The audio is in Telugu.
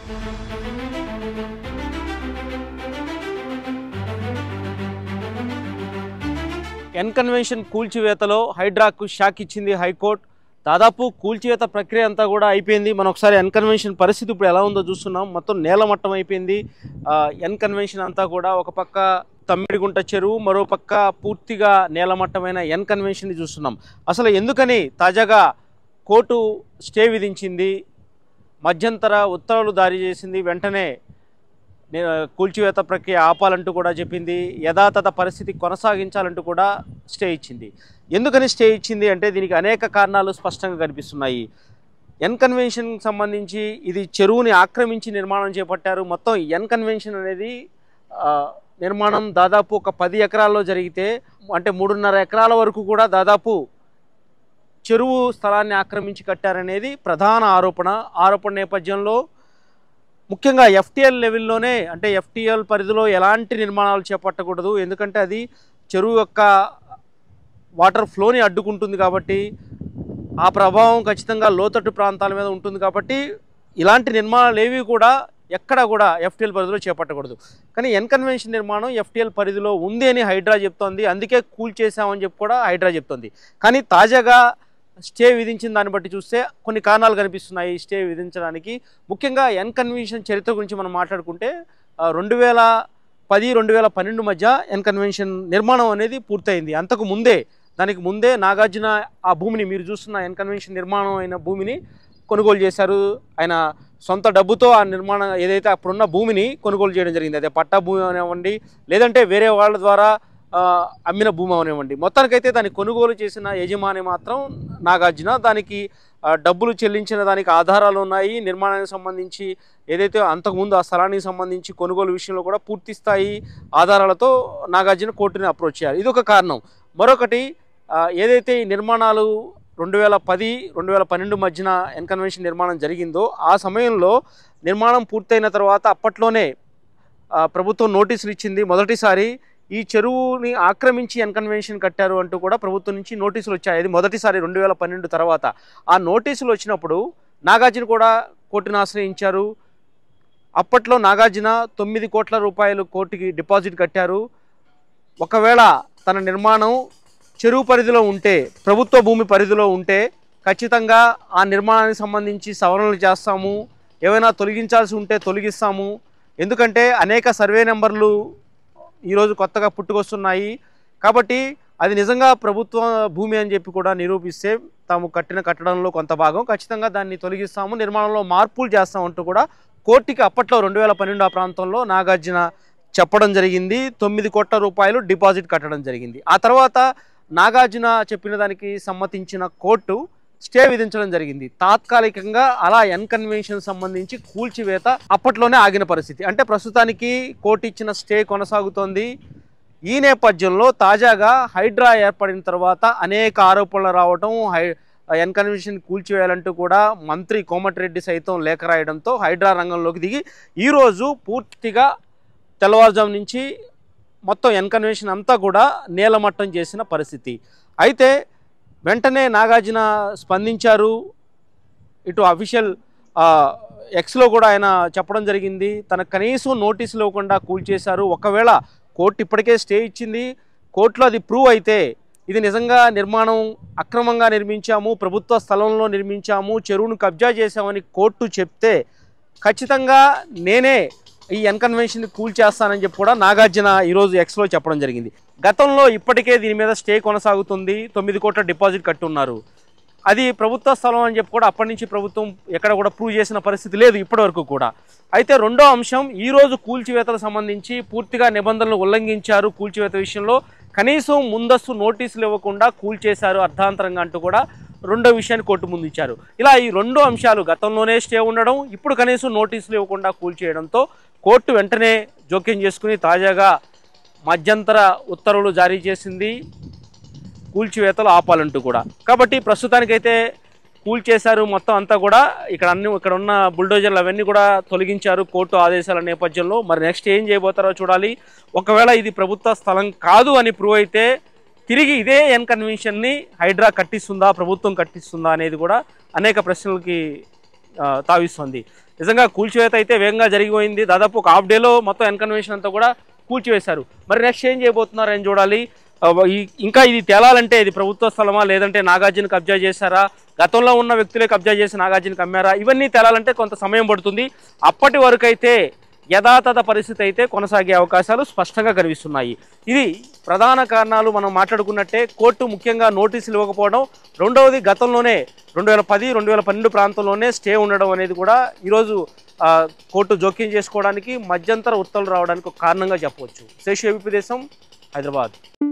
ఎన్ కన్వెన్షన్ కూల్చివేతలో హైడ్రాకు షాక్ ఇచ్చింది హైకోర్టు దాదాపు కూల్చివేత ప్రక్రియ అంతా కూడా అయిపోయింది మనం ఒకసారి ఎన్ కన్వెన్షన్ పరిస్థితి ఇప్పుడు ఎలా ఉందో చూస్తున్నాం మొత్తం నేలమట్టం అయిపోయింది ఆ, ఎన్ కన్వెన్షన్ అంతా కూడా ఒక పక్క తమ్మిడిగుంట చెరువు మరో పక్క పూర్తిగా నేలమట్టమైన ఎన్ కన్వెన్షన్ చూస్తున్నాం అసలు ఎందుకని తాజాగా కోర్టు స్టే విధించింది మధ్యంతర ఉత్తర్వులు జారీ చేసింది వెంటనే నే- కూల్చివేత ప్రక్రియ ఆపాలంటూ కూడా చెప్పింది యథాతథ పరిస్థితి కొనసాగించాలంటూ కూడా స్టే ఇచ్చింది ఎందుకని స్టే ఇచ్చింది అంటే దీనికి అనేక కారణాలు స్పష్టంగా కనిపిస్తున్నాయి ఎన్ కన్వెన్షన్ సంబంధించి ఇది చెరువుని ఆక్రమించి నిర్మాణం చేపట్టారు మొత్తం ఎన్ కన్వెన్షన్ అనేది ఆ, నిర్మాణం దాదాపు ఒక పది ఎకరాల్లో జరిగితే అంటే మూడున్నర ఎకరాల వరకు కూడా దాదాపు చెరువు స్థలాన్ని ఆక్రమించి కట్టారనేది ప్రధాన ఆరోపణ ఆరోపణ నేపథ్యంలో ముఖ్యంగా ఎఫ్టిఎల్ లెవెల్లోనే అంటే ఎఫ్టిఎల్ పరిధిలో ఎలాంటి నిర్మాణాలు చేపట్టకూడదు ఎందుకంటే అది చెరువు యొక్క వాటర్ ఫ్లోని అడ్డుకుంటుంది కాబట్టి ఆ ప్రభావం ఖచ్చితంగా లోతట్టు ప్రాంతాల మీద ఉంటుంది కాబట్టి ఇలాంటి నిర్మాణాలు ఏవి కూడా ఎక్కడ కూడా ఎఫ్టిఎల్ పరిధిలో చేపట్టకూడదు కానీ ఎన్ కన్వెన్షన్ నిర్మాణం ఎఫ్టిఎల్ పరిధిలో ఉంది అని హైడ్రా చెప్తోంది అందుకే కూల్ చేశామని చెప్పి కూడా హైడ్రా చెప్తోంది కానీ తాజాగా స్టే విధించిన దాన్ని బట్టి చూస్తే కొన్ని కారణాలు కనిపిస్తున్నాయి ఈ స్టే విధించడానికి ముఖ్యంగా ఎన్ కన్వెన్షన్ చరిత్ర గురించి మనం మాట్లాడుకుంటే రెండు వేల పది రెండు వేల పన్నెండు మధ్య ఎన్ కన్వెన్షన్ నిర్మాణం అనేది పూర్తయింది అంతకు ముందే దానికి ముందే నాగార్జున ఆ భూమిని మీరు చూస్తున్న ఎన్ కన్వెన్షన్ నిర్మాణం అయిన భూమిని కొనుగోలు చేశారు ఆయన సొంత డబ్బుతో ఆ నిర్మాణం ఏదైతే అప్పుడున్న భూమిని కొనుగోలు చేయడం జరిగింది అదే పట్టా భూమి అవనివ్వండి లేదంటే వేరే వాళ్ళ ద్వారా ఆ, అమ్మిన భూమి అవనివ్వండి మొత్తానికైతే దాన్ని కొనుగోలు చేసిన యజమాని మాత్రం నాగార్జున దానికి ఆ, డబ్బులు చెల్లించిన దానికి ఆధారాలు ఉన్నాయి నిర్మాణానికి సంబంధించి ఏదైతే అంతకుముందు ఆ స్థలానికి సంబంధించి కొనుగోలు విషయంలో కూడా పూర్తి స్థాయి ఆధారాలతో నాగార్జున కోర్టుని అప్రోచ్ చేయాలి ఇది ఒక కారణం మరొకటి ఆ, ఏదైతే ఈ నిర్మాణాలు రెండు వేల పది రెండు వేల పన్నెండు మధ్యన ఎన్ కన్వెన్షన్ నిర్మాణం జరిగిందో ఆ సమయంలో నిర్మాణం పూర్తయిన తర్వాత అప్పట్లోనే ఆ, ప్రభుత్వం నోటీసులు ఇచ్చింది మొదటిసారి ఈ చెరువుని ఆక్రమించి ఎన్ కన్వెన్షన్ కట్టారు అంటూ కూడా ప్రభుత్వం నుంచి నోటీసులు వచ్చాయి అది మొదటిసారి రెండు వేల పన్నెండు తర్వాత ఆ నోటీసులు వచ్చినప్పుడు నాగార్జున కూడా కోర్టును ఆశ్రయించారు అప్పట్లో నాగార్జున తొమ్మిది కోట్ల రూపాయలు కోర్టుకి డిపాజిట్ కట్టారు ఒకవేళ తన నిర్మాణం చెరువు పరిధిలో ఉంటే ప్రభుత్వ భూమి పరిధిలో ఉంటే ఖచ్చితంగా ఆ నిర్మాణానికి సంబంధించి సవరణలు చేస్తాము ఏమైనా తొలగించాల్సి ఉంటే తొలగిస్తాము ఎందుకంటే అనేక సర్వే నెంబర్లు ఈరోజు కొత్తగా పుట్టుకొస్తున్నాయి కాబట్టి అది నిజంగా ప్రభుత్వ భూమి అని చెప్పి కూడా నిరూపిస్తే తాము కట్టిన కట్టడంలో కొంత భాగం ఖచ్చితంగా దాన్ని తొలగిస్తాము నిర్మాణంలో మార్పులు చేస్తామంటూ కూడా కోర్టుకి అప్పట్లో రెండు వేల పన్నెండు ఆ ప్రాంతంలో నాగార్జున చెప్పడం జరిగింది తొమ్మిది కోట్ల రూపాయలు డిపాజిట్ కట్టడం జరిగింది ఆ తర్వాత నాగార్జున చెప్పిన దానికి సమ్మతించిన కోర్టు స్టే విధించడం జరిగింది తాత్కాలికంగా అలా ఎన్ కన్వెన్షన్ సంబంధించి కూల్చివేత అప్పట్లోనే ఆగిన పరిస్థితి అంటే ప్రస్తుతానికి కోర్టు ఇచ్చిన స్టే కొనసాగుతోంది ఈ నేపథ్యంలో తాజాగా హైడ్రా ఏర్పడిన తర్వాత అనేక ఆరోపణలు రావటం హై ఎన్ కన్వెన్షన్ కూల్చివేయాలంటూ కూడా మంత్రి కోమటిరెడ్డి సైతం లేఖ రాయడంతో హైడ్రా రంగంలోకి దిగి ఈరోజు పూర్తిగా తెల్లవారుజాము నుంచి మొత్తం ఎన్ కన్వెన్షన్ అంతా కూడా నేలమట్టం చేసిన పరిస్థితి అయితే వెంటనే నాగార్జున స్పందించారు ఇటు అఫీషియల్ ఎక్స్లో కూడా ఆయన చెప్పడం జరిగింది తనకు కనీసం నోటీసులు ఇవ్వకుండా కూల్చేశారు ఒకవేళ కోర్టు ఇప్పటికే స్టే ఇచ్చింది కోర్టులో అది ప్రూవ్ అయితే ఇది నిజంగా నిర్మాణం అక్రమంగా నిర్మించాము ప్రభుత్వ స్థలంలో నిర్మించాము చెరువును కబ్జా చేశామని కోర్టు చెప్తే ఖచ్చితంగా నేనే ఈ ఎన్కన్వెన్షన్ కూల్ చేస్తానని చెప్పి కూడా నాగార్జున ఈరోజు ఎక్స్లో చెప్పడం జరిగింది గతంలో ఇప్పటికే దీని మీద స్టే కొనసాగుతుంది తొమ్మిది కోట్ల డిపాజిట్ కట్టున్నారు అది ప్రభుత్వ స్థలం అని చెప్పి కూడా అప్పటి నుంచి ప్రభుత్వం ఎక్కడ కూడా ప్రూవ్ చేసిన పరిస్థితి లేదు ఇప్పటివరకు కూడా అయితే రెండో అంశం ఈ రోజు కూల్చివేతలకు సంబంధించి పూర్తిగా నిబంధనలు ఉల్లంఘించారు కూల్చివేత విషయంలో కనీసం ముందస్తు నోటీసులు ఇవ్వకుండా కూల్చేశారు అర్ధాంతరంగా అంటూ కూడా రెండో విషయాన్ని కోర్టు ముందు ఇచ్చారు ఇలా ఈ రెండు అంశాలు గతంలోనే స్టే ఉండడం ఇప్పుడు కనీసం నోటీసులు ఇవ్వకుండా కూల్చేయడంతో కోర్టు వెంటనే జోక్యం చేసుకుని తాజాగా మధ్యంతర ఉత్తర్వులు జారీ చేసింది కూల్చివేతలు ఆపాలంటూ కూడా కాబట్టి ప్రస్తుతానికైతే కూల్చేశారు మొత్తం అంతా కూడా ఇక్కడ అన్ని ఇక్కడ ఉన్న బుల్డోజర్లు అవన్నీ కూడా తొలగించారు కోర్టు ఆదేశాల నేపథ్యంలో మరి నెక్స్ట్ ఏం చేయబోతారో చూడాలి ఒకవేళ ఇది ప్రభుత్వ స్థలం కాదు అని ప్రూవ్ అయితే తిరిగి ఇదే ఎన్ కన్వెన్షన్ని హైడ్రా కట్టిస్తుందా ప్రభుత్వం కట్టిస్తుందా అనేది కూడా అనేక ప్రశ్నలకి ఆ, తావిస్తుంది నిజంగా కూల్చివేత అయితే వేగంగా జరిగిపోయింది దాదాపు ఒక హాఫ్ డేలో మొత్తం ఎన్కన్వెన్షన్ అంతా కూడా కూల్చివేశారు మరి నెక్స్ట్ ఏం చేయబోతున్నారు అని చూడాలి ఆ, ఈ- ఇంకా ఇది తేలాలంటే ఇది ప్రభుత్వ స్థలమా లేదంటే నాగార్జున కబ్జా చేశారా గతంలో ఉన్న వ్యక్తులే కబ్జా చేసి నాగార్జున అమ్మారా ఇవన్నీ తేలాలంటే కొంత సమయం పడుతుంది అప్పటి వరకు అయితే యథాతథ పరిస్థితి అయితే కొనసాగే అవకాశాలు స్పష్టంగా కనిపిస్తున్నాయి ఇది ప్రధాన కారణాలు మనం మాట్లాడుకున్నట్టే కోర్టు ముఖ్యంగా నోటీసులు ఇవ్వకపోవడం రెండవది గతంలోనే రెండు వేల పది రెండు వేల పన్నెండు ప్రాంతంలోనే స్టే ఉండడం అనేది కూడా ఈరోజు ఆ, కోర్టు జోక్యం చేసుకోవడానికి మధ్యంతర ఉత్తర్వులు రావడానికి ఒక కారణంగా చెప్పవచ్చు శేషు ఏపీ దేశం హైదరాబాద్